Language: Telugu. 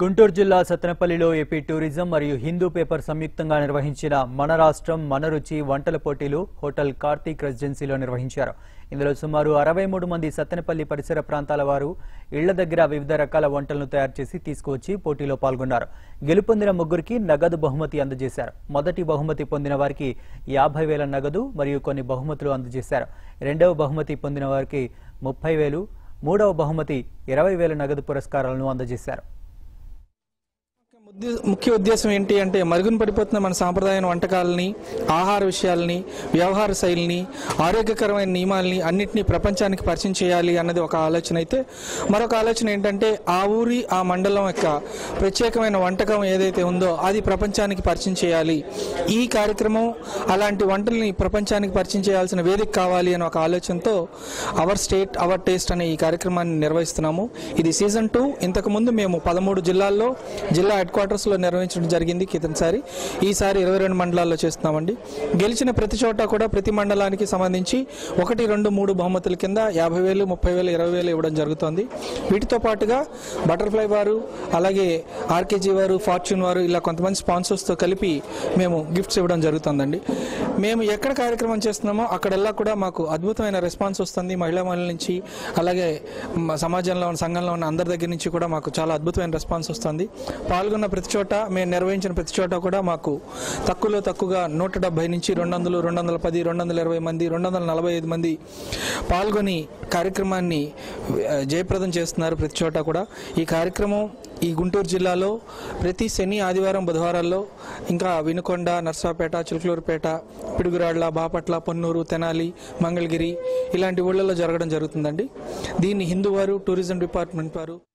గుంటూరు జిల్లా సత్తెనపల్లిలో ఏపీ టూరిజం మరియు హిందూ పేపర్ సంయుక్తంగా నిర్వహించిన మన రాష్ట్రం మన రుచి వంటల పోటీలు హోటల్ కార్తీక్ రెసిడెన్సీలో నిర్వహించారు ఇందులో సుమారు అరవై మూడు మంది సత్తెనపల్లి పరిసర ప్రాంతాల వారు ఇళ్ల దగ్గర వివిధ రకాల వంటలను తయారు చేసి తీసుకువచ్చి పోటీలో పాల్గొన్నారు గెలుపొందిన ముగ్గురికి నగదు బహుమతి అందజేశారు మొదటి బహుమతి పొందిన వారికి యాభై వేల నగదు మరియు కొన్ని బహుమతులు అందజేశారు రెండవ బహుమతి పొందిన వారికి ముప్పై వేలు మూడవ బహుమతి ఇరవై వేల నగదు పురస్కారాలను అందజేశారు ముద్ద- ముఖ్య ఉద్దేశం ఏంటి అంటే మరుగున పడిపోతున్న మన సాంప్రదాయ వంటకాలని ఆహార విషయాల్ని వ్యవహార శైలిని ఆరోగ్యకరమైన నియమాల్ని అన్నింటినీ ప్రపంచానికి పరిచయం చేయాలి అన్నది ఒక ఆలోచన అయితే మరొక ఆలోచన ఏంటంటే ఆ ఊరి ఆ మండలం యొక్క ప్రత్యేకమైన వంటకం ఏదైతే ఉందో అది ప్రపంచానికి పరిచయం చేయాలి ఈ కార్యక్రమం అలాంటి వంటల్ని ప్రపంచానికి పరిచయం చేయాల్సిన వేదిక కావాలి అని ఒక ఆలోచనతో అవర్ స్టేట్ అవర్ టేస్ట్ అనే ఈ కార్యక్రమాన్ని నిర్వహిస్తున్నాము ఇది సీజన్ టూ ఇంతకు ముందు మేము పదమూడు జిల్లాల్లో జిల్లా హెడ్ క్వార్టర్స్లో నిర్వహించడం జరిగింది క్రితంసారి ఈసారి ఇరవై రెండు మండలాల్లో చేస్తున్నామండి గెలిచిన ప్రతి చోట కూడా ప్రతి మండలానికి సంబంధించి ఒకటి రెండు మూడు బహుమతుల కింద యాభై వేలు ముప్పై వేలు ఇరవై వేలు ఇవ్వడం జరుగుతోంది వీటితో పాటుగా బటర్ఫ్లై వారు అలాగే ఆర్కేజీ వారు ఫార్చ్యూన్ వారు ఇలా కొంతమంది స్పాన్సర్స్తో కలిపి మేము గిఫ్ట్స్ ఇవ్వడం జరుగుతుందండి మేము ఎక్కడ కార్యక్రమం చేస్తున్నామో అక్కడెల్లా కూడా మాకు అద్భుతమైన రెస్పాన్స్ వస్తుంది మహిళా మహిళల నుంచి అలాగే మ- సమాజంలో ఉన్న సంఘంలో ఉన్న అందరి దగ్గర నుంచి కూడా మాకు చాలా అద్భుతమైన రెస్పాన్స్ వస్తుంది పాల్గొన్న ప్రతి చోట మేము నిర్వహించిన ప్రతి చోట కూడా మాకు తక్కువలో తక్కువగా నూట డెబ్బై నుంచి రెండు వందలు రెండు వందల పది రెండు వందల ఇరవై మంది రెండు వందల నలభై ఐదు మంది పాల్గొని కార్యక్రమాన్ని ఆ, జయప్రదం చేస్తున్నారు ప్రతి చోట కూడా ఈ కార్యక్రమం ఈ గుంటూరు జిల్లాలో ప్రతి శని ఆదివారం బుధవారాల్లో ఇంకా వినుకొండ నర్సాపేట చిలుకలూరుపేట పిడుగురాళ్ల బాపట్ల పొన్నూరు తెనాలి మంగళగిరి ఇలాంటి ఊళ్ళలో జరగడం జరుగుతుందండి దీన్ని హిందూ వారు టూరిజం డిపార్ట్మెంట్ వారు